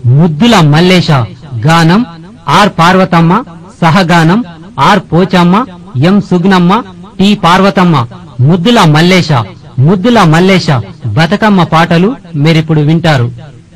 ముద్దుల మల్లేశ గానం ఆర్ పార్వతమ్మ సహగానం R Pochamma M Sugnamma T Parvathamma ముద్దుల మల్లేశ ముద్దుల మల్లేశ బతుకమ్మ పాటలు మీరిప్పుడు వింటారు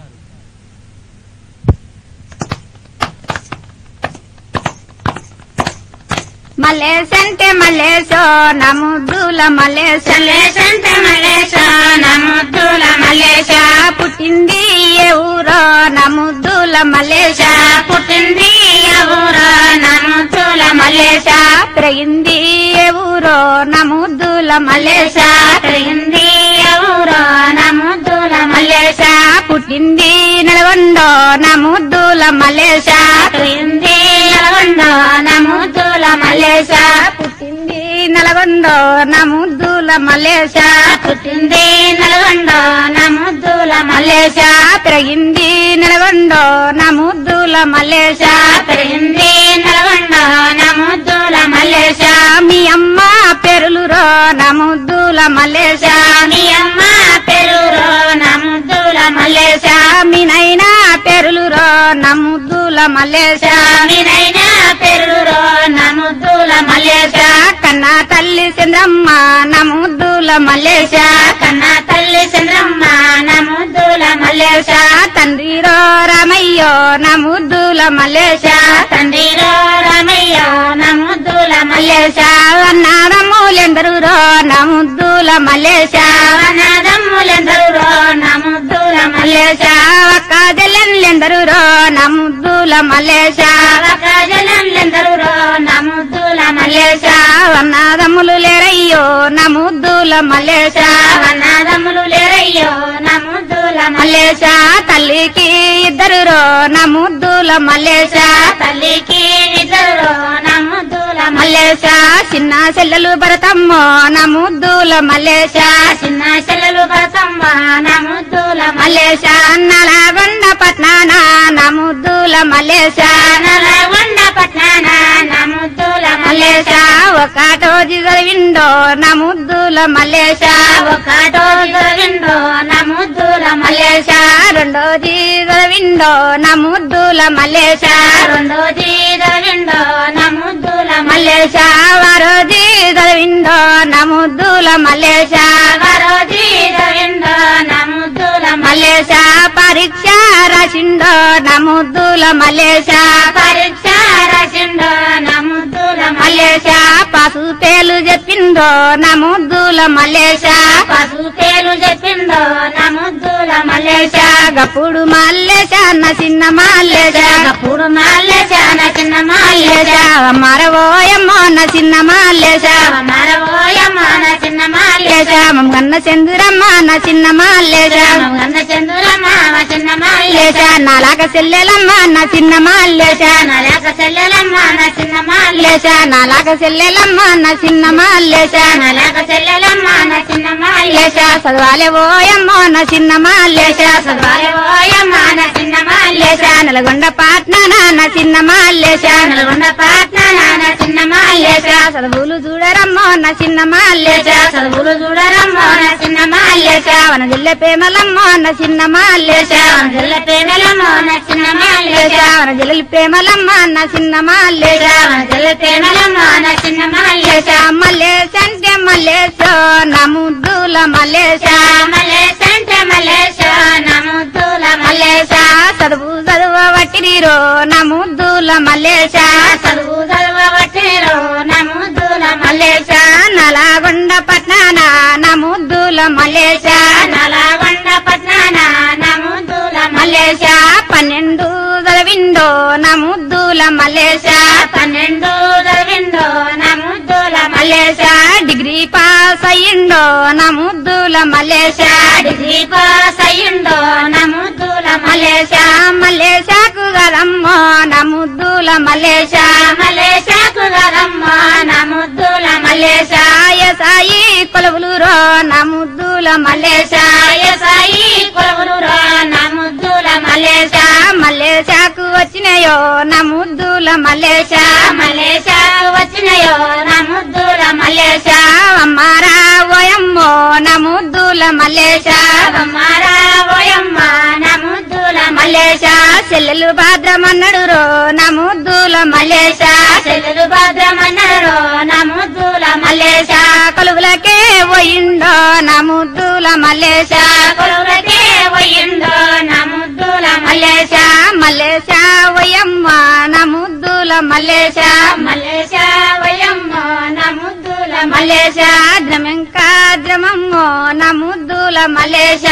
మల్లేశంటే మల్లేశో నముద్దుల మల్లేశ మల్లేశంటే మల్లేశ నముద్దుల మల్లేశ పుట్టింది ఏ ఊరో నముద్దుల మల్లేశ పుట్టింది ఎవరో నముద్దుల మల్లేశ పెరిగింది ఏ ఊరో నముద్దుల మల్లేశ పెరిగింది ఎవరో నముద్దుల మల్లేశ పుట్టింది నడవండో నముద్దుల మల్లేశ పెరిగింది నల్గొండ నముద్దుల మల్లేశ పుట్టింది నల్గొండో నముద్దుల మల్లేశ పుట్టింది నల్గొండ నముద్దుల మల్లేశ మల్లేశ పెరిగింది నల్గొండో నముద్దుల మల్లేశ పెరిగింది నల్గొండ నముద్దుల మల్లేశ మీ అమ్మ పెరులురో నముద్దుల మల్లేశ మీ అమ్మ పెరురో నముద్దుల మల్లేశ మీ నైనా పెరులురో నముద్దుల మల్లేశ మీనైనా పెరురో నముద్దుల మల్లేశ కన్నా తల్లి చంద్రమ్మ నముద్దుల మల్లేశ కన్న తల్లి చంద్రమ్మ నముద్దుల మల్లేశ తండ్రిరో రామయ్యో నముద్దుల మల్లేశ తండ్రిరో రమయ్య నముద్దుల మల్లేశ మల్లేశ అన్నారమ్ములెందరురో నముద్దుల మల్లేశ అన్నదమ్ములెందరో నముద్దుల మల్లేశ మల్లేశ అక్క జల్లెన్లెందరురో నముద్దుల మల్లేశ ప్రజలందరూ నముద్దుల మల్లేశ మల్లేశ అన్నదమ్ములు లేరయ్యో నముద్దుల మల్లేశ అన్నదమ్ములు లేరయ్యో నముద్దుల మల్లేశ తల్లికి ఇద్దరురో నముద్దుల మల్లేశ తల్లికి ఇద్దరు నముద్దుల మల్లేశ చిన్న చెల్లెలు భరతమ్మో నముద్దుల మల్లేశ చిన్న చెల్లెలు బసమ్మ నముద్దుల మల్లేశ నలగొండ పట్నాన నముద్దుల మల్లేశ నలగొండ పట్నాన నముద్దుల మల్లేశ ఒకటో జిగవిండో నముద్దుల మల్లేశ ఒకటో గోవిందో నముద్దుల మల్లేశ రెండో జిగవిండో నముద్దుల మల్లేశ రెండో జీదవిండో నముద్దుల మల్లేశ వారో జిగవిండో నముద్దుల మల్లేశ మరో జీదవిండో నముద్దుల మల్లేశ పరీక్ష రాసిండో నముద్దుల మల్లేశ పరీక్ష రచిండో నముద్దుల మల్లేశ పసు పేలు చెప్పిండో నముద్దుల మల్లేశ పశు పేరు చెప్పిండో నముద్దుల మల్లేశ మల్లేశ గప్పుడు మల్లేశ అన్న చిన్న మల్లేశ గప్పుడు మల్లేశ నా చిన్న మల్లేశ మల్లేశ మరవోయమ్మో అన్న చిన్న మల్లేశ మరవోయమ్మ నా చిన్న మల్లేశ మల్లేశ మమ్మన్న చంద్రమ్మ అన్న చిన్న మల్లేశ గంగ చంద్రమ్మ మా చిన్న మల్లేశ మల్లేశ నాలాగ చెల్లెలమ్మ అన్న చిన్న మల్లేశ నలక చెల్లెలమ్మ నా చిన్న మల్లేశ మల్లేశ నాలాగ చెల్లెలమ్మ అన్న చిన్న మల్లేశ నలక చెల్లెలమ్మ నా చిన్న మల్లేశ మల్లేశ చదవాలే ఓయమ్మో అన్న చిన్న మల్లేశ చదవాలోయమ్మ నా చిన్న మల్లేశ మల్లేశ నల్గొండ పాట్న నాన్న చిన్న మల్లేశ నల్గొండ పాట్న నా చిన్న మల్లేశ మల్లేశ చదువులు చూడరమ్మో అన్న చిన్న మల్లేశ చదువులు చూడరమ్మ నా చిన్న మల్లేశ మల్లేశ వన జిల్లె ప్రేమలమ్మో అన్న చిన్న మల్లేశ జిల్ల పేనలమ్మ నా చిన్న మల్లేశ మల్లేశ వన జిల్లెల ప్రేమలమ్మ అన్న చిన్న మల్లేశ జిల్ల పేనలమ్మ నా చిన్న మల్లేశ మల్లేశ మల్లేశ అంటే మల్లేశ నముద్దుల మల్లేశ మల్లేశ అంటే మల్లేశ నముద్దుల మల్లేశ మల్లేశ చదువు చదువబట్టిరో నముద్దుల మల్లేశ చదువు చదవబట్టిరో నముద్దుల మల్లేశ మల్లేశ నలాగొండ పట్నాన నముద్దుల మల్లేశ నలగొండ పట్నాన నముద్దుల మల్లేశ పన్నెండు చదివిండో నముద్దుల మల్లేశ పన్నెండు చదివిండో నముద్దుల మల్లేశ డిగ్రీ పాస్ అయ్యిండో నముద్దుల మల్లేశ డిగ్రీ పాస్ అయ్యిండో నముద్దుల మల్లేశ మల్లేశకు గదమ్మో నముద్దుల మల్లేశ మల్లేశకు గదమ్మ నముద్దుల మల్లేశ సాయి కొలువులు రో నముద్దుల మల్లేశ సాయి కొలువులు రా నముద్దుల మల్లేశ మల్లేశకు వచ్చినాయో నముద్దుల మల్లేశ మల్లేశకు వచ్చినయో నముద్దుల మల్లేశ అమ్మారా ఓయమ్మో నముద్దుల మల్లేశ మల్లేశ ఓయమ్మ నముద్దుల మల్లేశ చెల్లెలు భాద్రమన్నడు రో నా ముద్దుల మల్లేశ చెల్లెలు భద్రమన్నారు నా ముద్దుల మల్లేశ కొలువులకే పోయిండో నా ముద్దుల మల్లేశ కొలువులకే పోయిందో నా ముద్దుల మల్లేశ మల్లేశ వయమ్మ నా ముద్దుల మల్లేశ మల్లేశ వయమ్మ నా ముద్దుల మల్లేశ ద్రమెంకా ద్రమమ్మో నా ముద్దుల మల్లేశ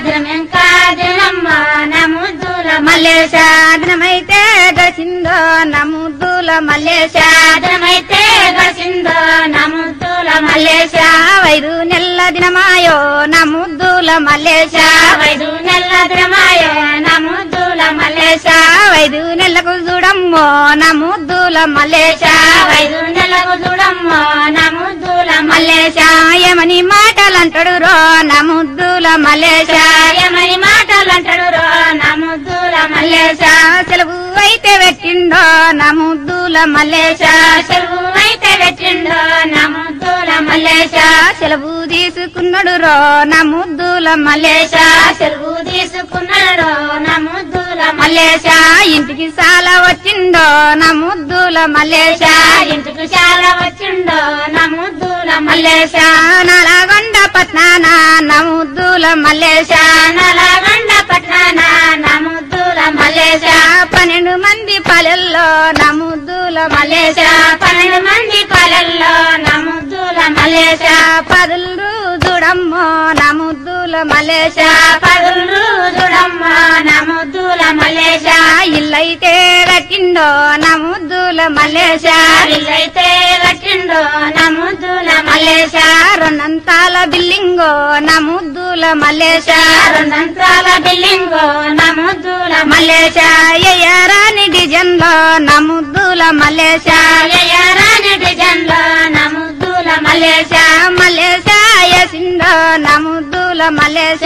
మల్లేశ నా ముద్దుల మల్లేశ ద్రమైతే గసిందో నా ముద్దుల మల్లేశ మల్లేశమైతే గసిందో నా ముద్దుల మల్లేశ వైదు నెల్ల దినమాయో నా ముద్దుల మల్లేశ వైదు నెల్ల ద్రమాయో నా ముద్దుల మల్లేశ వైదు నెల్లకు చూడమ్మో నా ముద్దుల మల్లేశ వైదు నెలకు చూడమ్మో నా ముద్దుల మల్లేశ ఏమని మాటలంటాడు రో నా ముద్దుల మల్లేశ మల్లేశమని మాటలంటాడు రో నా ముద్దుల మల్లేశ సెలవు అయితే పెట్టిండో నా ముద్దుల మల్లేశ సెలవు అయితే పెట్టిండో నా ముద్దుల మల్లేశ సెలవు తీసుకున్నాడు రో నా ముద్దుల మల్లేశ సెలవు తీసుకున్నాడు నా ముద్దుల మల్లేశ ఇంటికి చాలా వచ్చిండో నా ముద్దుల మల్లేశ ఇంటికి చాలా వచ్చిండో నా ముద్దుల మల్లేశ నలగొండ పట్నాన నా ముద్దుల మల్లేశ నలగండ పట్నాన నా ముద్దుల మల్లేశ పన్నెండు మంది పల్లెల్లో నా ముద్దుల మల్లేశ పన్నెండు మంది పల్లెల్లో నా ముద్దుల మల్లేశ పదులు చూడమ్మో నా ముద్దుల మల్లేశ పదులు చూడమ్మ నా ముద్దుల మల్లేశ ఇల్లైతే కట్టిండో నా ముద్దుల మల్లేశ ఇల్లైతే కట్టిండో నా ముద్దుల మల్లేశ రెండంతాల బిల్లింగో నా ముద్దుల మల్లేశ రెండంతాల బిల్లింగో నా ముద్దుల మల్లేశ ఎయ్యరాని డిజైన్ లో నా ముద్దుల మల్లేశ మలయరాని డిజైన్లో నా ముద్దుల మల్లేశ మల్లేశ యసిందో నా ముద్దుల మల్లేశ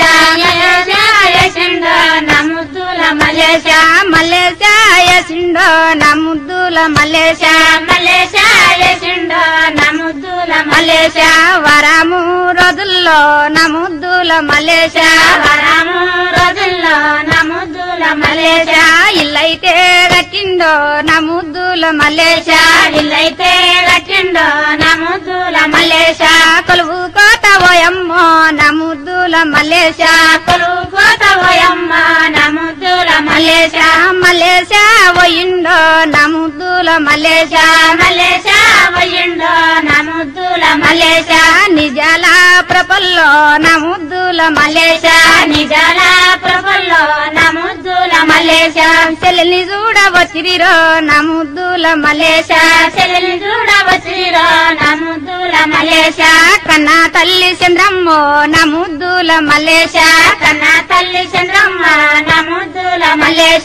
మలయసిండో నా ముద్దుల మల్లేశ మల్లేశ యసిందో నా ముద్దుల మల్లేశ మలేశ వేసిండో నా ముద్దుల మల్లేశ వరము రోజుల్లో నా ముద్దుల మల్లేశ వరము రోజుల్లో నా ముద్దుల మల్లేశ ఇల్లైతే కట్టిందో నా ముద్దుల మల్లేశ ఇల్లైతే కట్టిండో నా ముద్దుల మల్లేశ కొలువు కోత ఓయమ్మో నా ముద్దుల మల్లేశ కొలువు కోత పోయమ్మ నా ముద్దుల మల్లేశ మల్లేశ పోయిండో నా ముద్దుల మల్లేశ మలేశ పోయిండో నా ముద్దుల మల్లేశ నిజాల ప్రపల్లో నా ముద్దుల మల్లేశ నిజాల ప్రభుల్లో నా ముద్దుల మల్లేశ చెల్లెల్ని చూడవచ్చిరిరో నా ముద్దుల మల్లేశ చెల్లెలు చూడవచ్చిరో నా ముద్దుల మల్లేశ కన్నా తల్లి చంద్రమ్మో నా ముద్దుల మల్లేశ కన్నా తల్లి చంద్రమ్మ నా ముద్దుల మల్లేశ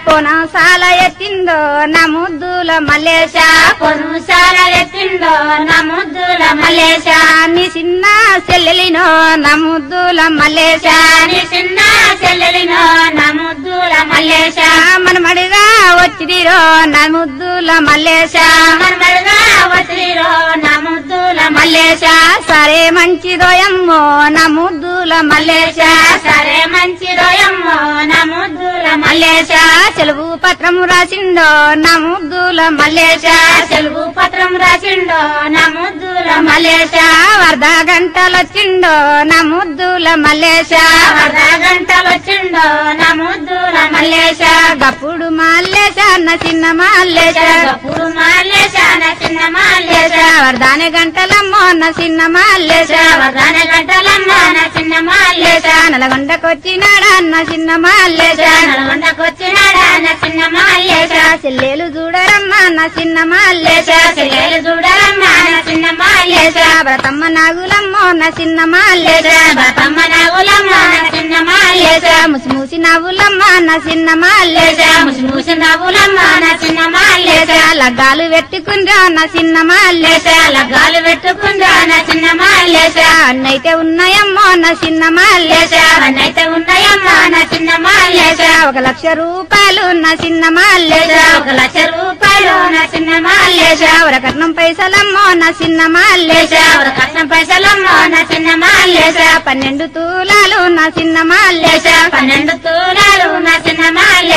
పొనసాల ఎత్తిందో నా ముద్దుల మల్లేశ పొనుసాల ఎత్తిండో నా ముద్దుల మల్లేశ నీ చిన్న చెల్లెలినో నా ముద్దుల మల్లేశ నీ చిన్న చెల్లెలినో నా ముద్దుల మల్లేశ మనమడిగా వచ్చిరిరో నా ముద్దుల మల్లేశ మర్మలుగా వచ్చిరో నా ముద్దుల మల్లేశ సరే మంచిదోయమ్మో నా ముద్దుల మల్లేశ సరే మంచి రోయమ్మో నా ముద్దుల మల్లేశ సెలవు పత్రము రాసిండో నా ముద్దుల మల్లేశ తెలుగు పత్రం రాసిండో నా ముద్దుల మల్లేశ వరద గంటలొచ్చిండో నా ముద్దుల మల్లేశ అర్ధ గంటలు వచ్చిండో నా ముద్దుల మల్లేశ గప్పుడు మల్లేశ అన్న చిన్న మల్లేశ గప్పుడు మాలేశ నా చిన్న మాలేశ వరదాని గంటలమ్మో అన్న చిన్న మల్లేశ వరదాన గంటలమ్మ నా చిన్న మాలేశ నల్గొండకొచ్చినాడా అన్న చిన్న మల్లేశ నల్గొండకొచ్చినాడా నా చిన్న మాలేశ చెల్లెలు చూడరమ్మా నా చిన్న మల్లేశ చెల్లెలు చూడరమ్మ నా చిన్న మాలేశ వ్రతమ్మ నాగులమ్మో నా చిన్న మల్లేశ బతమ్మ నాగులమ్మ నా చిన్న మాలేశ ముసి ముసి నవ్వులమ్మ నా చిన్న మల్లేశ ముసి ముసి నవ్వులమ్మ నా చిన్న మాలేశ లగ్గాలు పెట్టుకుందా నా చిన్న మల్లేశ లగ్గాలు పెట్టుకుందా నా చిన్న మాలేశ అన్నైతే ఉన్నాయమ్మో నా చిన్న మల్లేశ అవన్నైతే ఉన్నాయమ్మ నా చిన్న మాలేశ ఒక లక్ష రూపాయలు నా చిన్న మల్లేశ ఒక లక్ష రూపాయలు నా చిన్న మాలేశ ఒక కట్నం పైసలమ్మో నా చిన్న మల్లేశ ఒక కష్టం పైసలమ్మ నా చిన్న మాలేశ పన్నెండు తూలాలు నా చిన్న మల్లేశ పన్నెండు తూలాలు నా చిన్న మాలేశ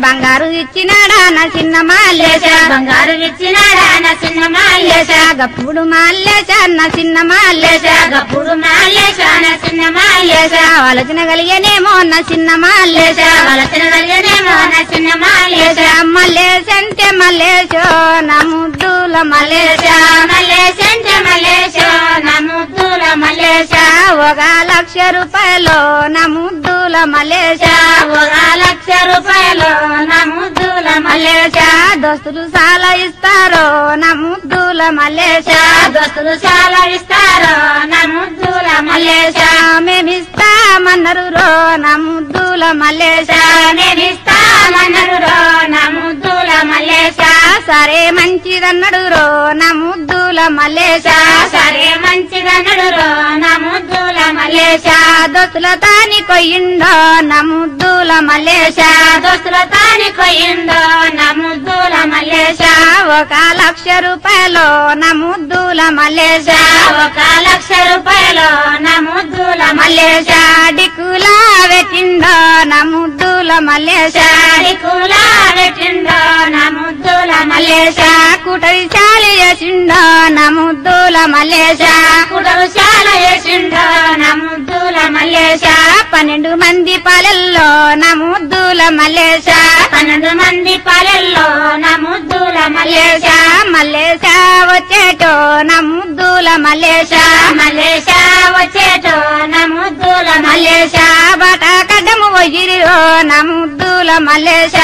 బంగారు ఇచ్చినాడా నా చిన్న మాల్లేశ బంగారు ఇచ్చినాడా నా చిన్న మాల్లేశ మాల్లేశ గప్పుడు మాల్లేశ నా చిన్న మాల్లేశ గప్పుడు మాల్లేశ నా చిన్న మాల్లేశ మాల్లేశ ఆలోచన కలిగేనేమో నా చిన్న మాల్లేశ వలసిన కలిగేనేమో నా చిన్న మాల్లేశ మల్లేశ అంటే మల్లేశో నా ముద్దుల మల్లేశ మల్లేశ అంటే మల్లేశ నా ముద్దుల మల్లేశ ఒక లక్ష రూపాయలు నా ముద్దుల మల్లేశ ఒక లక్ష రూపాయలు నా ముద్దుల మల్లేశ మల్లేశ దోస్తులు చాలా ఇస్తారు నా ముద్దుల మల్లేశ దోస్తులు చాలా ఇస్తారు నా ముద్దుల మల్లేశ మల్లేశ మేమిస్తామన్నారు రో నా ముద్దుల మల్లేశ నేనిస్తామన్నారు రో నా ముద్దుల మల్లేశ సరే మంచిదన్నాడు రో నా ముద్దుల మల్లేశ సరే మంచిదనడు రో నా ముద్దుల మల్లేశ మల్లేశ దోస్తుల తాని కొయ్యిండో నా ముద్దుల మల్లేశ దోస్తుల తాని కొయ్యిందో నా ముద్దుల మల్లేశ ఒక లక్ష రూపాయలు నా ముద్దుల మల్లేశ ఒక లక్ష రూపాయలు నా ముద్దుల మల్లేశ మల్లేశ డిక్కులా పెట్టిండో నా ముద్దుల మల్లేశ కూల పెట్టిందో నా ముద్దుల మల్లేశ మల్లేశ కుటరి చాలి చేసిండో నా ముద్దుల మల్లేశ కుడలు చాలా వేసిందో నా ముద్దుల మల్లేశ మల్లేశ పన్నెండు మంది పాలెల్లో నా ముద్దుల మల్లేశ పన్నెండు మంది పల్లెల్లో నా ముద్దుల మల్లేశ మల్లేశ మల్లేశ వచ్చేటో నా ముద్దుల మల్లేశ మల్లేశ వచ్చేటో నా ముద్దుల మల్లేశ మల్లేశ బట కడ్డము పోయిరో నా ముద్దుల మల్లేశ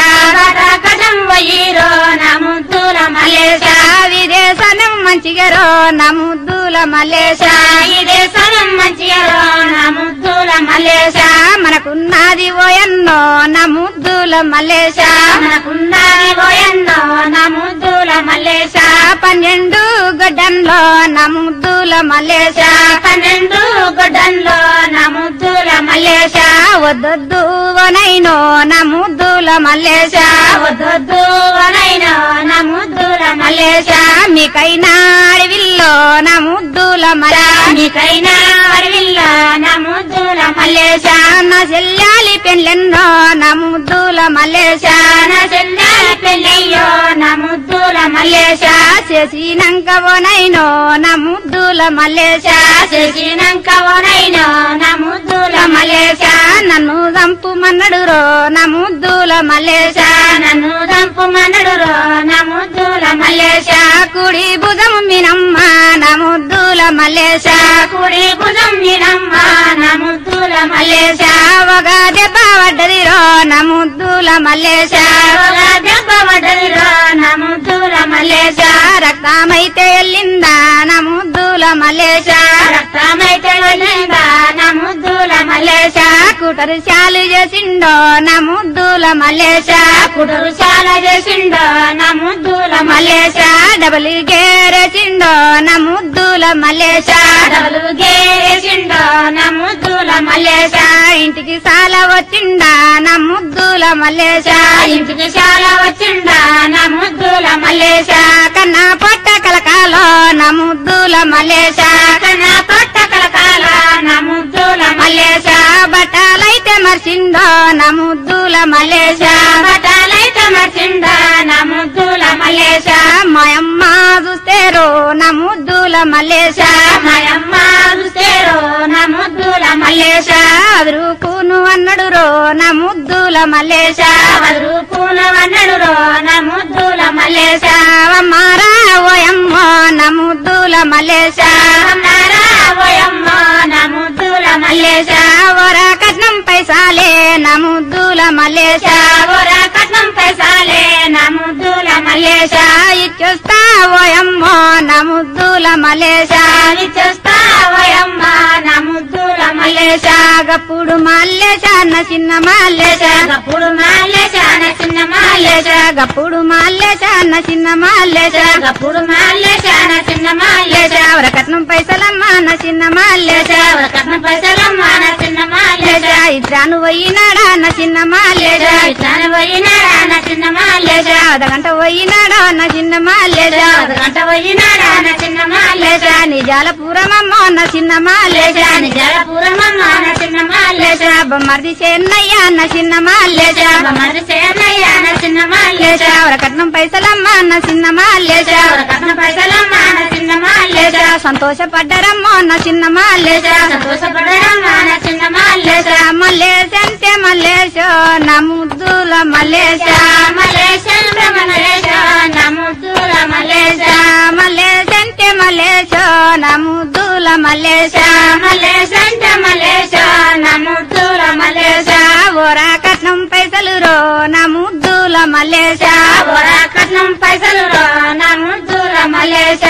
కటం వయ్యిరో నా ముద్దుల మల్లేశ మల్లేశ విదేశనం మంచిగరో నా ముద్దుల మల్లేశ ఇదే సరం మంచిగా నా ముద్దుల మల్లేశ మల్లేశ మనకున్నది ఓయన్నో నా ముద్దుల మల్లేశ మనకున్నది పోయన్నో నా ముద్దుల మల్లేశ పన్నెండు గడ్డంలో నా ముద్దుల మల్లేశ పన్నెండు గుడ్డంలో నా ముద్దుల మల్లేశ మల్లేశ వద్దొద్దు వనైనో నా ముద్దుల మల్లేశ వద్దొద్దు అనైనా నా ముద్దుల మల్లేశ మల్లేశ మీకైనా అడవిల్లో నా ముద్దుల మల్లేశ నీకైనా వరవిల్ల నా ముద్దుల మల్లేశ మల్లేశ నా చెల్లాలి పెళ్ళెన్నో నా ముద్దుల మల్లేశ నా చెల్లాలి పెళ్ళయ్యో నా ముద్దుల మల్లేశ మల్లేశ చేసినాక ఓనైనో నా ముద్దుల మల్లేశ చేసినాక ఓనైనా నా ముద్దుల మల్లేశ మల్లేశ నన్ను చంపుమన్నడు రో నా ముద్దుల మల్లేశ నన్ను దంపు మనడు నా ముద్దుల మల్లేశ మల్లేశ కుడి భుజం మినమ్మ నా ముద్దుల మల్లేశ కుడి భుజం నినమ్మ నా ముద్దుల మల్లేశ మల్లేశ ఒక దెబ్బ పడ్డది రో నా ముద్దుల మల్లేశ ఒక దెబ్బ పడ్డదిరో నా ముద్దుల మల్లేశ మల్లేశ రక్తమైతే వెళ్ళిందా నా ముద్దుల మల్లేశ రక్తమైతే వెళ్ళిందా నా ముద్దుల మల్లేశ మల్లేశ కుటరు చాలు చేసిండో నా ముద్దుల మల్లేశ కుడురు చాలా చేసిండో నా ముద్దుల మల్లేశ మల్లేశ డబల్ గేరేసిండో నా ముద్దుల మల్లేశ డబలు గేసిండో నా ముద్దుల మల్లేశ మల్లేశ ఇంటికి చాలా వచ్చిండా నా ముద్దుల మల్లేశ ఇంటికి చాలా వచ్చిండా నా ముద్దుల మల్లేశ మల్లేశ కన్నా పొట్ట కలకాలో నా ముద్దుల మల్లేశ కన్నా పొట్ట కలకాల నా ముద్దుల మల్లేశ మల్లేశ బట్టలైతే మర్చిందో నా ముద్దుల మల్లేశ బటాలైతే మర్చిండా నా ముద్దుల మల్లేశ మల్లేశ మాయమ్మ చూస్తేరో నా ముద్దుల మల్లేశ మాయమ్మ చూసేరో నా ముద్దుల మల్లేశ మల్లేశ అదురుకును అన్నడు రో నా ముద్దుల మల్లేశ వదరు పూల వన్నడు రో నా ముద్దుల మల్లేశ మల్లేశ మారా ఓయమ్మో నా ముద్దుల మల్లేశ అన్నారా ఓయమ్మ నా ముద్దుల మల్లేశ మల్లేశ వర కట్నం పైసాలే నా ముద్దుల మల్లేశ ఓర కట్నం పైసాలే నా ముద్దుల మల్లేశ మల్లేశ ఇచ్చొస్తా ఓయమ్మో నా ముద్దుల మల్లేశ చూస్తా ఓయమ్మ నా ముద్దుల మల్లేశ మల్లేశ గప్పుడు మల్లేశ అన్న చిన్న మల్లేశ గప్పుడు మల్లేశ నా చిన్న మల్లేశ మల్లేశ గప్పుడు మల్లేశ అన్న చిన్న మల్లేశ గప్పుడు మల్లేశ నా చిన్న మల్లేశ మల్లేశ వర కట్నం పైసలమ్మ నా చిన్న మల్లేశ ఓర కట్నం పైసలమ్మ నా చిన్న మల్లేశ మల్లేశ ఇట్రాను పోయినాడా నా చిన్న మల్లేశ ఇట్లాను పోయినాడా నా చిన్న మల్లేశ మల్లేశ అదగంట పోయినాడా నా చిన్న మల్లేశ గంట పోయినాడా నా చిన్న మల్లేశ మల్లేశ నిజాల పూరమమ్మ నా చిన్న మల్లేశ నిజాలపురమమ్మ నా చిన్న మల్లేశ మల్లేశ బొమ్మర్ది చెన్నయ్య నా చిన్న మల్లేశ మరి సేనయ్య అన్న చిన్న మల్లేశ లేచావర కట్నం పైసలమ్మ అన్న చిన్నమ్మ లేచా కట్న పైసలమ్మ అన్న చిన్న మల్లేశ లేచా సంతోషపడ్డారమ్మో అన్న చిన్నమ్మ లేచా సంతోషపడడం అన్న చిన్న మల్లేశ లేచా మల్లేశ అంటే మల్లేశో నా ముద్దుల మల్లేశ మల్లేశ మల్లేశ నముద్దుల మల్లేశ మల్లేశ అంటే మల్లేశో నా ముద్దుల మల్లేశ మల్లేశ అంటే మల్లేశ నముద్దుల మల్లేశ ఓరా కట్నం పైసలు రో నా ముద్దుల మల్లేశ ఓరా కట్నం పైసలు రో నముద్దుల మల్లేశ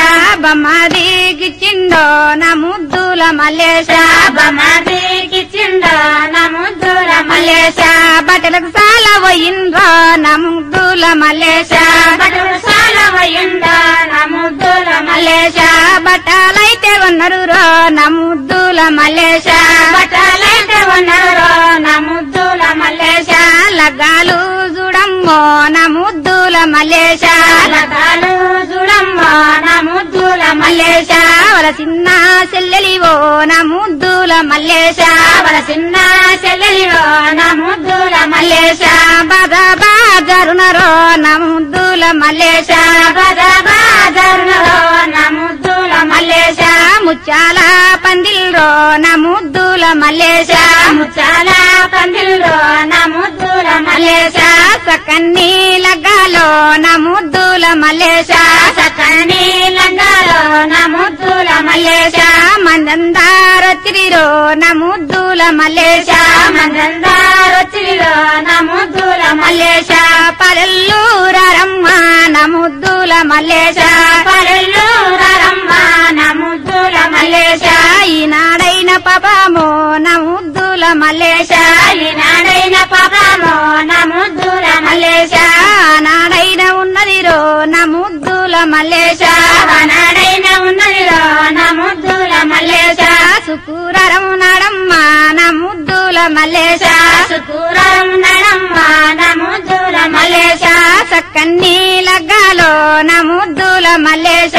బొమ్మదిగిచ్చిండో నా ముద్దుల మల్లేశ బమాదికి చిండ నముద్దుల మల్లేశ మల్లేశ బట్టలకు చాలా పోయిండ్రో నా ముద్దుల మల్లేశ బటుడు సాల వయ్యుండ నముద్దుల మల్లేశ మల్లేశ బట్టలైతే ఉన్నారు రో నా ముద్దుల మల్లేశ బట్టలైతే ఉన్నారు నముద్దుల మల్లేశ లగ్గాలు చూడమ్మో నా ముద్దుల మల్లేశ లతాలు చూడమ్మ నముద్దుల మల్లేశ మల్లేశ వాళ్ళ చిన్న చెల్లెలివో నా ముద్దుల మల్లేశ అవల చిన్న చెల్లెలివో నముద్దుల మల్లేశ మల్లేశ బాధ బాజరునరో నా ముద్దుల మల్లేశ బద బాజరులో నముద్దుల మల్లేశ మల్లేశ ముచ్చాల పందిల్రో నా ముద్దుల మల్లేశ ముచ్చాల పందిల్లో నముద్దుల మల్లేశ మల్లేశ సకన్ని లగ్గాలో నా ముద్దుల మల్లేశ సకని లంగాలో నముద్దుల మల్లేశ మల్లేశ మందందారొచ్చిరిరో నా ముద్దుల మల్లేశ మందందారొచ్చిలో నముద్దుల మల్లేశ మల్లేశ పల్లెల్లూరమ్మ నా ముద్దుల మల్లేశ పరులు రమ్మ నముద్దుల మల్లేశ మల్లేశ ఈనాడైన పాపమో నా ముద్దుల మల్లేశ ఈనాడైన పాపమో నముద్దుల మల్లేశ మల్లేశ నాడైన ఉన్నదిరో నా ముద్దుల మల్లేశ అవనాడైన ఉన్నదిలో నముద్దుల మల్లేశ మల్లేశ శుక్రరం నాడమ్మ నా ముద్దుల మల్లేశ శుక్రరం నడమ్మ నముద్దుల మల్లేశ మల్లేశ సక్కన్ని లగ్గాలో నా ముద్దుల మల్లేశ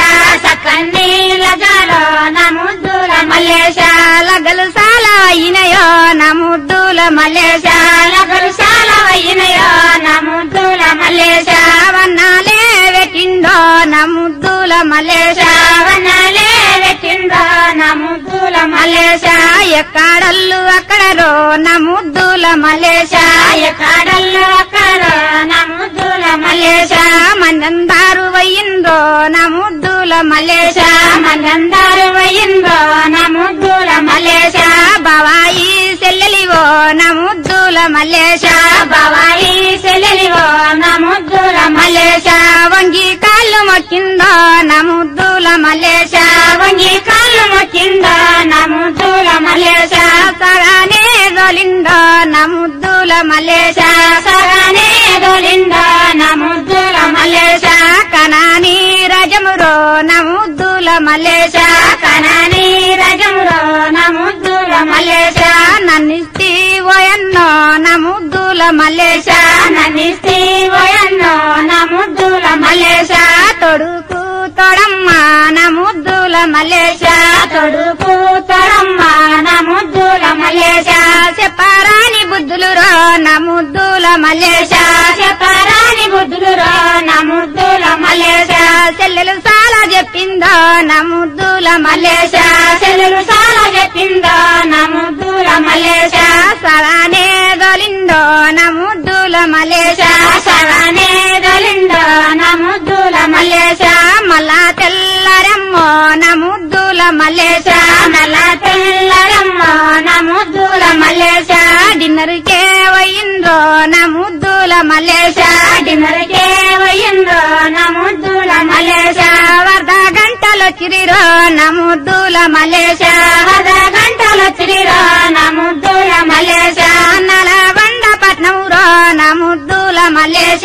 సకన్నీలగాలో నముద్దుల మల్లేశ మల్లేశ లగ్గలు చాలా అయినయో నా ముద్దుల మల్లేశ లగలు చాలా అయినయో నముద్దుల మల్లేశ మల్లేశ వన్నాలే పెట్టిండో నా ముద్దుల మల్లేశ శ్రావణాలే వెట్టిందో నముద్దుల మల్లేశ మల్లేశ ఎక్కడల్లు అక్కడరో నా ముద్దుల మల్లేశ కాడల్లో అక్కడ నముద్దుల మల్లేశ మల్లేశ మందందారు వయ్యిందో నా ముద్దుల మల్లేశ మందందారు వయ్యిందో నముద్దుల మల్లేశ మల్లేశ బావాయి సెల్లెలివో నా ముద్దుల మల్లేశ బావాయి సెలెలివో నముద్దుల మల్లేశ మల్లేశ వంగి కాళ్ళు మొక్కిందో నా ముద్దుల మల్లేశ వంగి కాళ్ళు మొక్కిందో నముద్దుల మల్లేశ మల్లేశ సగానే దొలిందో నా ముద్దుల మల్లేశ సగనే దొరిందో నముద్దుల మల్లేశ మల్లేశ కనాని రజమురో నా ముద్దుల మల్లేశ కనని రజములో నముద్దుల మల్లేశ మల్లేశ నన్నిస్తి ఓయన్నో నా ముద్దుల మల్లేశ నన్నిస్తి వయన్నో నముద్దుల మల్లేశ మల్లేశ తొడుకు తొడమ్మ నా ముద్దుల మల్లేశ తొడుకు తొడమ్మ నముద్దుల మల్లేశ మల్లేశ చెప్పరాని బుద్ధులు రో నా ముద్దుల మల్లేశ చెప్పరాని బుద్ధులు రో నముద్దుల మల్లేశ మల్లేశ చెల్లెలు చాలా చెప్పిందో నా ముద్దుల మల్లేశ చెల్లెలు చాలా చెప్పిందో నముద్దుల మల్లేశ మల్లేశ సగానే దొలిందో నా ముద్దుల మల్లేశ సగనే దొలిందో నముద్దుల మల్లేశ మల్లేశ మళ్ళా తెల్లరమ్మో నా ముద్దుల మల్లేశ నల్ల తెల్లరమ్మ నముద్దుల మల్లేశ మల్లేశ డిన్నర్ కే వయ్యిందో నా ముద్దుల మల్లేశ డిన్నర్కే వయ్యిందో నముద్దుల మల్లేశ మల్లేశ వరద గంటలు చిరిరో నా ముద్దుల మల్లేశ పద గంటల తిరిరో నముద్దుల మల్లేశ మల్లేశ నలబండ పట్నం రో నా ముద్దుల మల్లేశ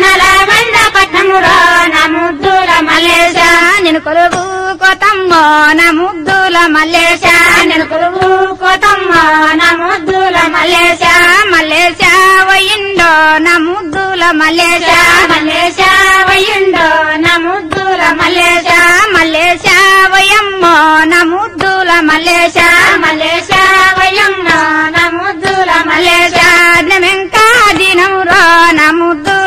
నలబండ పట్నమురో నముద్దుల మల్లేశ మల్లేశ నేను కొలువు కోతమ్మో నా ముద్దుల మల్లేశ నేను కొలువు కోతమ్మ నముద్దుల మల్లేశ మల్లేశ మల్లేశ వయ్యిండో నా ముద్దుల మల్లేశ మల్లేశ వయ్యుండో నముద్దుల మల్లేశ మల్లేశ మల్లేశ వయమ్మో నా ముద్దుల మల్లేశ మల్లేశ వయ్యమ్మ నముద్దుల మల్లేశ మల్లేశ దినమెంకా దినమురో నా ముద్దుల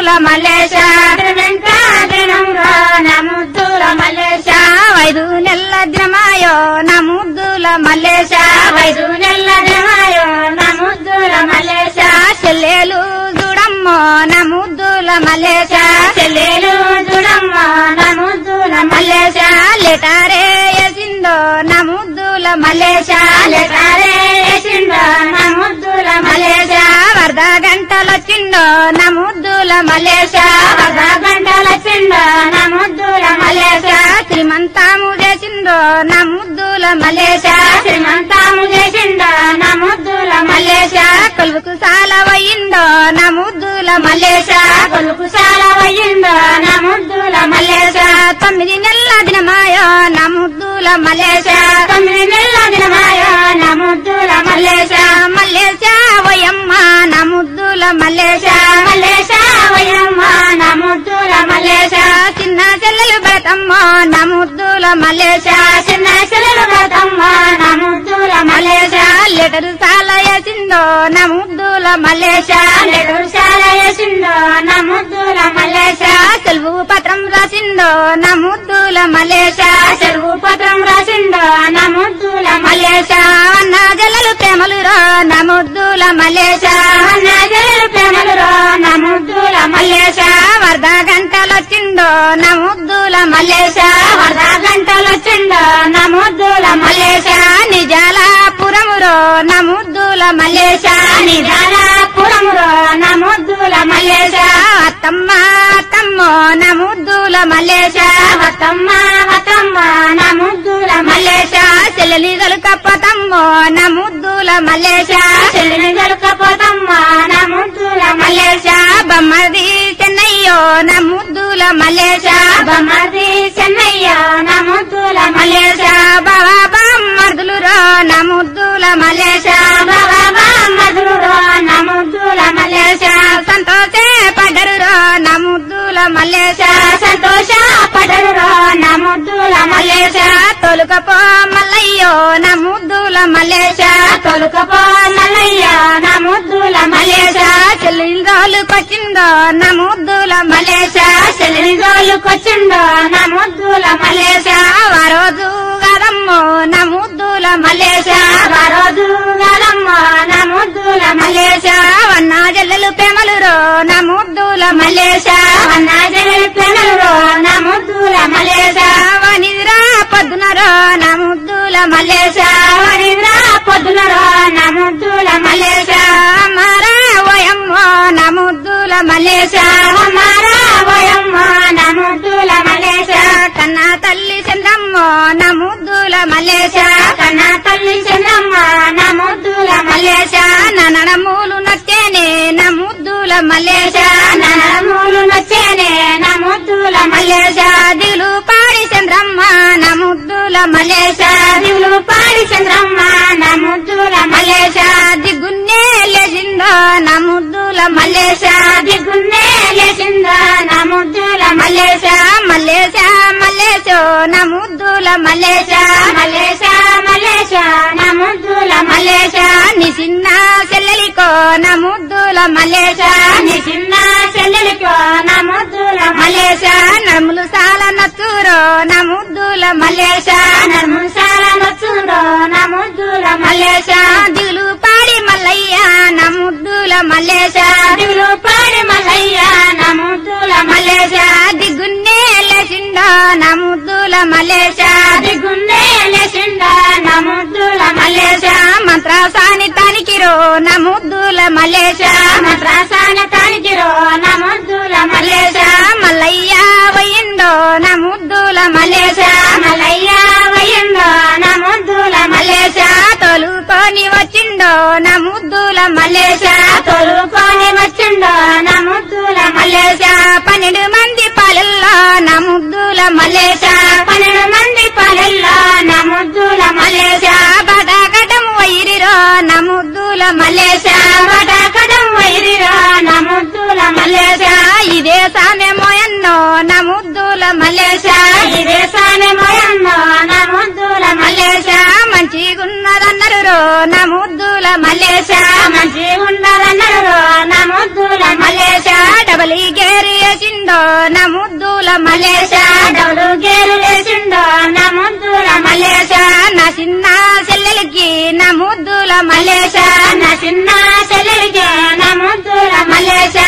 నా ముద్దుల మల్లేశ చెల్లెలు చూడమ్మ నా ముద్దుల మల్లేశ లెటారే వేసిందో నా ముద్దుల మల్లేశ లెటారే వేసిందో నా ముద్దుల మల్లేశ వరద గంటలొచ్చిందో నా ముద్దుల మల్లేశ పద గంటల చిండ నా ముద్దుల మల్లేశ శ్రీమంతాము చేసిందో నా ముద్దుల మల్లేశ శ్రీమంతాము చేసిండ నా ముద్దుల మల్లేశ కొలువుకు సాలవయ్యిందో నా ముద్దుల మల్లేశ కొలుకు చాలా అయ్యిందో నా ముద్దుల మల్లేశ తొమ్మిది నెలల దినమాయో నా ముద్దుల మల్లేశ తొమ్మిది నెలల దినమాయ నా ముద్దుల మల్లేశ మల్లేశ వయమ్మ నా ముద్దుల మల్లేశ మల్లేశ వయమ్మ నా ముద్దుల మల్లేశ చిన్న చెల్లెలు బ్రతమ్మ నా ముద్దుల మల్లేశ చిన్న చెల్లెలు బ్రతమ్మ నా ముద్దుల మల్లేశ లెటరు సాల వేసిందో నా ముద్దుల మల్లేశ లెటరు చాలా వేసిందో నా ముద్దుల మల్లేశ సెలవు పత్రం రాసిందో నా ముద్దుల మల్లేశ చెరువు పత్రం రాసిందో నా ముద్దుల మల్లేశ అన్న జల్లలు ప్రేమలు రో నా ముద్దుల మల్లేశ నా చెల్లెలు ప్రేమలు రో నా ముద్దుల మల్లేశ వరద గంటలొచ్చిందో నా ముద్దుల మల్లేశ వరద గంటలు వచ్చిందో నా ముద్దుల మల్లేశ నిజాల పురమురో నా ముద్దుల మల్లేశ నిజాల పురములో నా ముద్దుల మల్లేశ అత్తమ్మ అత్తమ్మో నా ముద్దుల మల్లేశ వతమ్మ వతమ్మ నా ముద్దుల మల్లేశ చెల్లెలి కప్పతమ్మో నా ముద్దుల మల్లేశ చెల్లిని జరుకపోతమ్మ నా ముద్దుల మల్లేశ బొమ్మది చెన్నయ్యో నా ముద్దుల మల్లేశ బొమ్మది చెన్నయ్య నా ముద్దుల మల్లేశ బాబా బామ్మర్దులు రో నా ముద్దుల మల్లేశ బాబా మధురో నా ముద్దుల మల్లేశ సంతోషే పడ్డరు రో నా ముద్దుల మల్లేశ సంతోష పడరురో నా ముద్దుల మల్లేశ తొలుకపో మల్లయ్యో నా ముద్దుల మల్లేశ తొలుకపో మల్లయ్య నా ముద్దుల మల్లేశ చెల్లి కొచ్చిందో నా ముద్దుల మల్లేశ చెల్లిని జోలుకొచ్చిండో నా ముద్దుల మల్లేశ వరోజు గదమ్మో నా ముద్దుల మల్లేశ ఆ రోజు గలమ్మ నా ముద్దుల మల్లేశ వన్నా జల్లెలు పెమలు రో నా ముద్దుల మల్లేశ నా జగన్ పెనలు నా ముద్దుల మల్లేశ వనిదిరా పొద్దున రో నా ముద్దుల మల్లేశ మరిద్రా పొద్దునరో నా ముద్దుల మల్లేశ మారా ఓయమ్మో నా ముద్దుల మల్లేశ మారా పోయమ్మ నా ముద్దుల మలేశ కన్నా తల్లి చంద్రమ్మో నా ముద్దుల మల్లేశ కన్నా తల్లి చందమ్మ నా ముద్దుల మల్లేశ నా నడమూలు నచ్చేనే నా ముద్దుల మల్లేశ నా నరములు నచ్చేనే నా ముద్దుల మల్లేశ దిగులు పాడి చంద్రమ్మ నా ముద్దుల మల్లేశ దివులు పాడి చంద్రమ్మ నా ముద్దుల మల్లేశ దిగున్నే లేచిందో నా ముద్దుల మల్లేశ దిగున్నే లేచిందా నా ముద్దుల మల్లేశ మల్లేశ మల్లేశో నా ముద్దుల మల్లేశ మలేశ మలేశ నా ముద్దుల మల్లేశ నీ చిన్న చెల్లెలికో నా ముద్దుల మల్లేశ నీ చిన్న చెల్లెలికో నా ముద్దుల మల్లేశ నడుములు సాల నచ్చూరో నా ముద్దుల మల్లేశ నర్ముసాల నచ్చుండో నా ముద్దుల మల్లేశ దిగులు పాడి మల్లయ్య నా ముద్దుల మల్లేశ దిగులు పాడి మల్లయ్య నా ముద్దుల మల్లేశ దిగున్నే లేచిండో నా ముద్దుల మల్లేశ దిగుండే లేచిండా నా ముద్దుల మల్లేశ మంత్రసాని తనికిరో నా ముద్దుల మల్లేశ మద్రాసాన తానికిరో నా ముద్దుల మల్లేశ మల్లయ్య వయ్యిండో నా ముద్దుల మల్లేశ మల్లయ్య వయ్యండో నా ముద్దుల మల్లేశ తోలుకొని వచ్చిండో నా ముద్దుల మల్లేశ తొలుకొని వచ్చిండో నా ముద్దుల మల్లేశ పన్నెండు మంది పాలల్లో నా ముద్దుల మల్లేశ పన్నెండు మంది పల్లెల్లో నా ముద్దుల మల్లేశ బటాకటం వైరిరో నా ముద్దుల మల్లేశ బటాకడం వైరిరో నా ముద్దుల మల్లేశ ఇదే సామెమో ఎన్నో నా ముద్దుల మల్లేశ ఇదే సానే మోయన్నో నా ముద్దుల మల్లేశ మంచిగున్నదన్నరు రో నా ముద్దుల మల్లేశ మంచి ఉండదన్నారు నా ముద్దుల మల్లేశ డబలి గేరి వేసిండో నా ముద్దుల మల్లేశ డౌలు గేరు లేచిండో నా ముద్దుల మల్లేశ నా చిన్న చెల్లెలికి నా ముద్దుల మల్లేశ నా చిన్న చెల్లెలికి నా ముద్దుల మల్లేశ ఏ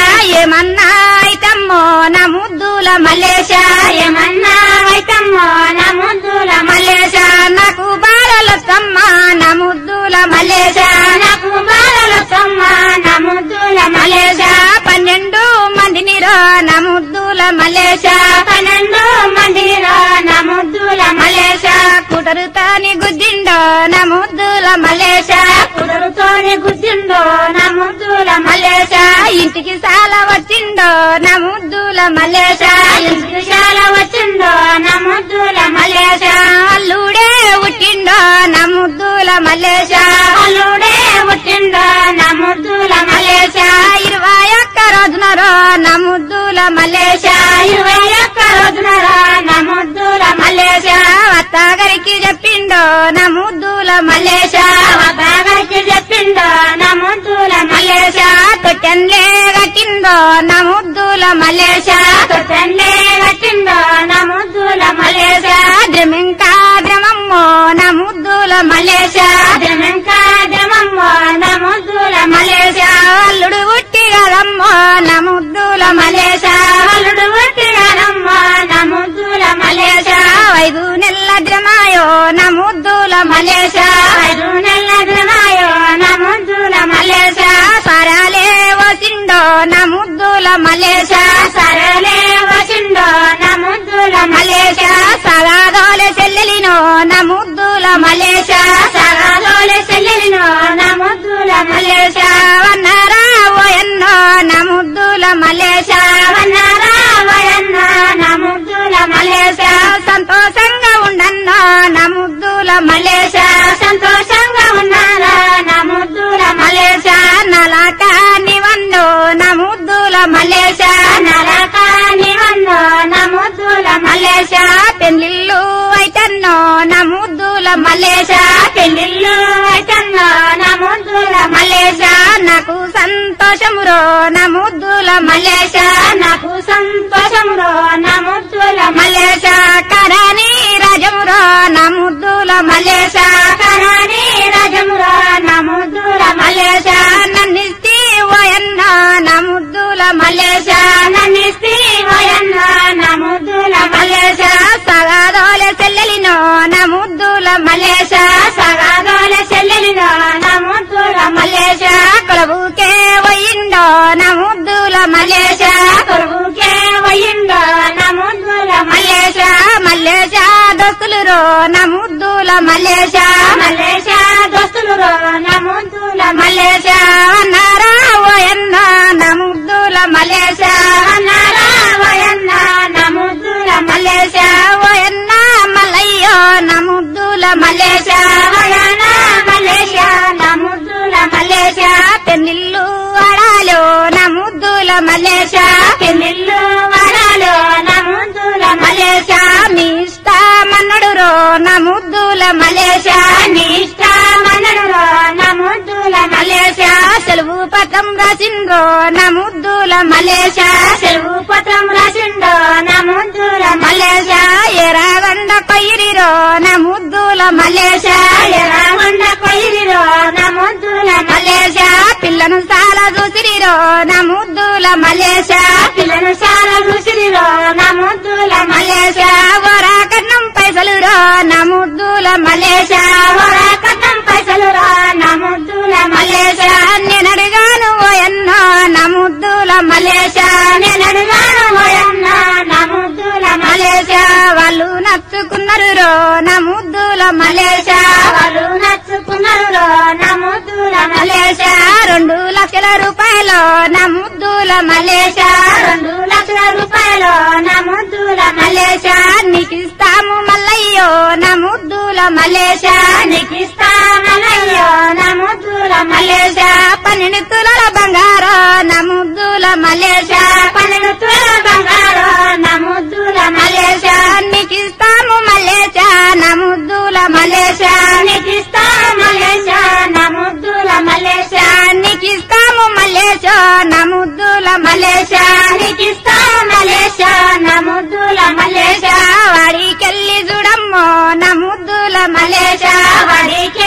ఏమన్నా అయితమ్మో నా ముద్దుల మల్లేశ ఏమన్నా వైతమ్మో నా ముద్దుల మల్లేశ నాకు బాలలొత్తమ్మ నా ముద్దుల మల్లేశ నాకు బాలలొత్తమ్మ నా ముద్దుల మల్లేశ పన్నెండు మందిని రో నా ముద్దుల మల్లేశ పన్నెండు మందిలో నా ముద్దుల మల్లేశ కుటరుతాని గుద్దిండో నా ముద్దుల మల్లేశ కుదురుతోని గుర్తుండో నా ముద్దుల మల్లేశ ఇంటికి చాలా వచ్చిండో నా ముద్దుల మల్లేశ ఇంటిశాల వచ్చిండో నా ముద్దుల మల్లేశ అల్లుడే ఉట్టిండో నా ముద్దుల మల్లేశ అల్లుడే పుట్టిండో నా ముద్దుల మల్లేశ ఇరవై ఒక్క రోజున రో నా ముద్దుల మల్లేశ ఇరవై ఒక్క రోజున నా ముద్దుల మల్లేశ అత్తగారికి చెప్పిండో నా ముద్దుల మల్లేశ బాగాకి చెప్పిండో నా ముద్దుల మల్లేశ తొట్టెన్లే కట్టిందో నా ముద్దుల మల్లేశ తొట్టండే కట్టిండో నా ముద్దుల మల్లేశ ద్రమింకా ద్రమమ్మో నా ముద్దుల మల్లేశ ద్రమంకా ద్రమమ్మో నా ముద్దుల మల్లేశ అల్లుడు ఉట్టి కదమ్మో నా ముద్దుల మల్లేశ అల్లుడు పుట్టినమ్మో నా ముద్దుల మల్లేశ ఐదు నెలల ద్రమాయో నా ముద్దుల మల్లేశ ఐదు నెలల ద్రమాయో నా ముద్దుల మల్లేశ సారాలే వసిండో నా ముద్దుల మల్లేశ సరలే వచ్చిండో నా ముద్దుల మల్లేశ సగాదోలే చెల్లెలినో నా ముద్దుల మల్లేశ సగాలోలే చెల్లెలినో నా ముద్దుల మల్లేశ వన్నారా ఓయన్నో నా ముద్దుల మల్లేశ వన్నారా వయన్న నా ముద్దుల మల్లేశ సంతోషంగా ఉండన్నో నా ముద్దుల మల్లేశ సంతోషంగా ఉన్నారా నా ముద్దుల మల్లేశ నలాట నివన్నో నా ముద్దుల మల్లేశ నరక నివన్నో నా ముద్దుల మల్లేశ పెళ్లిళ్ళు అయితన్నో నా ముద్దుల మల్లేశ పెళ్లిళ్ళు అయితన్నో నా ముద్దుల మల్లేశ నాకు సంతోషమురో నా ముద్దుల మల్లేశ నాకు సంతోషంలో నా ముద్దుల మల్లేశ కరాని రాజమురో నా ముద్దుల మల్లేశ కరాని రాజమురా నా ముద్దుల మల్లేశ నన్నిస్తి ఓయన్న నా ముద్దుల మల్లేశ నన్నిస్తి వయన్న నా ముద్దుల మల్లేశ సగాదోలే చెల్లెలినో నా ముద్దుల మల్లేశ సగాదోల చెల్లెలిలో నా ముద్దుల మల్లేశ కొలవుకే పోయిండో నా ముద్దుల మల్లేశ కొడుకే వయ్యిండో నా ముద్దుల మల్లేశ మల్లేశ దోస్తులు రో నా ముద్దుల మల్లేశ మల్లేశ దోస్తులు నా ముద్దుల మల్లేశ అన్నారా ఓయన్న నా ముద్దుల మల్లేశ అన్నారా వయన్న నా ముద్దుల మల్లేశ ఓయన్న మల్లయ్యో నా ముద్దుల మల్లేశ వయన మల్లేశ నా ముద్దుల మల్లేశ పెన్నిల్లు ఆడాలో నా ముద్దుల మల్లేశ పెళ్ళిళ్ళు వరాలు నా ముద్దుల మల్లేశ మీ ఇష్టమన్నడు రో నా ముద్దుల మల్లేశ నీ ఇష్టమన్నడురో నా ముద్దుల మల్లేశ సెలవు పత్రం రాసిండ్రో నా ముద్దుల మల్లేశ సెలవు పత్రం రాసిండో నా ముద్దుల మల్లేశ ఎరాగండ కొయ్యిరిరో నా ముద్దుల మల్లేశ ఎరాగొండ కొయ్యిరిరో నా ముద్దుల మల్లేశ పిల్లను చాలా చూసిరిరో నా ముద్దుల మల్లేశ పిల్లను చాలా రుచిరిరో నా ముద్దుల మల్లేశ వరా కన్నం పైసలు రో నా ముద్దుల మల్లేశ వరా కట్టం పైసలు రా నా ముద్దుల మల్లేశ నేను అడిగాను ఓయన్నో నా ముద్దుల మల్లేశ నేనడుగాను పోయన్న నా ముద్దుల మల్లేశ వాళ్ళు నచ్చుకున్నారు రో నా ముద్దుల మల్లేశ వాళ్ళు నచ్చుకున్నారు రో నా ముద్దుల మల్లేశ రెండు లక్షల రూపాయలు నా ముద్దుల మల్లేశ రెండు లక్షల రూపాయలు నా ముద్దుల మల్లేశ నీకు ఇస్తాము మల్లయ్యో నా ముద్దుల మల్లేశ నీకు ఇస్తానయ్యో నా ముద్దుల మల్లేశ పన్నెండు తులాల బంగారం నా ముద్దుల మల్లేశ పన్నెండు తుల బంగారు నా ముద్దుల మల్లేశ నీకు ఇస్తాము మల్లేశ నా ముద్దుల మల్లేశ నీకు ఇస్తా మల్లేశ నా ముద్దుల మల్లేశ నీకు ఇస్తాము మల్లేశ నా ముద్దుల మల్లేశ నీకు ఇస్తా మల్లేశ నా ముద్దుల మల్లేశ వాడికెళ్ళి చూడమ్మో నా ముద్దుల మల్లేశ వాడికి